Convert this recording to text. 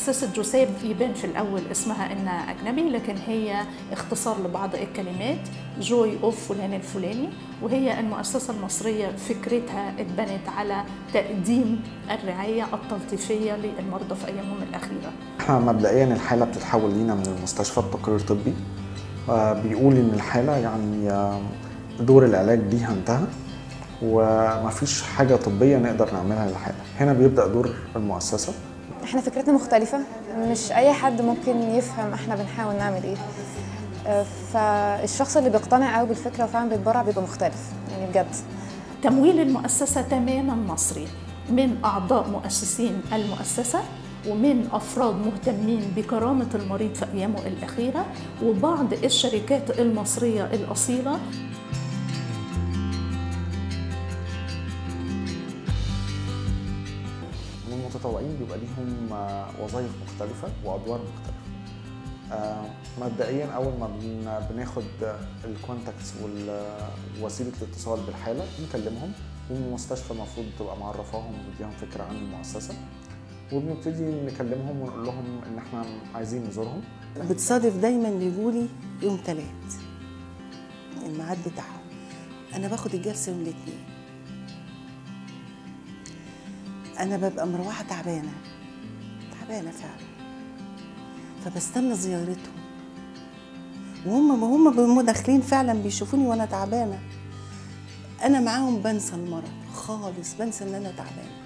مؤسسة جوسيب يبان في الأول اسمها إنها أجنبي لكن هي اختصار لبعض الكلمات جوي أوف فلان الفلاني وهي المؤسسة المصرية فكرتها اتبنت على تقديم الرعاية التلطيفية للمرضى في أيامهم الأخيرة احنا مبدئيا الحالة بتتحول لينا من المستشفى بتقرير طبي آه، بيقول ان الحالة يعني آه، دور العلاج ليها انتهى ومفيش حاجة طبية نقدر نعملها للحالة هنا بيبدأ دور المؤسسة احنا فكرتنا مختلفة مش اي حد ممكن يفهم احنا بنحاول نعمل ايه آه، فالشخص اللي بيقتنع قوي بالفكرة وفعلا بيتبرع بيبقى مختلف يعني بجد تمويل المؤسسة تماما مصري من أعضاء مؤسسين المؤسسة ومن أفراد مهتمين بكرامة المريض في أيامه الأخيرة وبعض الشركات المصرية الأصيلة المتطوعين بيبقى ليهم آه، وظائف مختلفة وأدوار مختلفة آه، مبدئيا أول ما بن- بناخد الكونتاكتس ووسيلة الاتصال بالحالة بنكلمهم والمستشفى المفروض تبقى معرفاهم ومديهم فكرة عن المؤسسة وبنبتدي نكلمهم ونقول لهم إن إحنا عايزين نزورهم بتصادف دايما يجولي يوم تلات الميعاد بتاعهم انا باخد الجلسه يوم الاثنين انا ببقى مروحه تعبانه تعبانه فعلا فبستنى زيارتهم وهم ما هم بيبقوا داخلين فعلا بيشوفوني وانا تعبانه انا معاهم بنسى المرض خالص بنسى ان انا تعبانه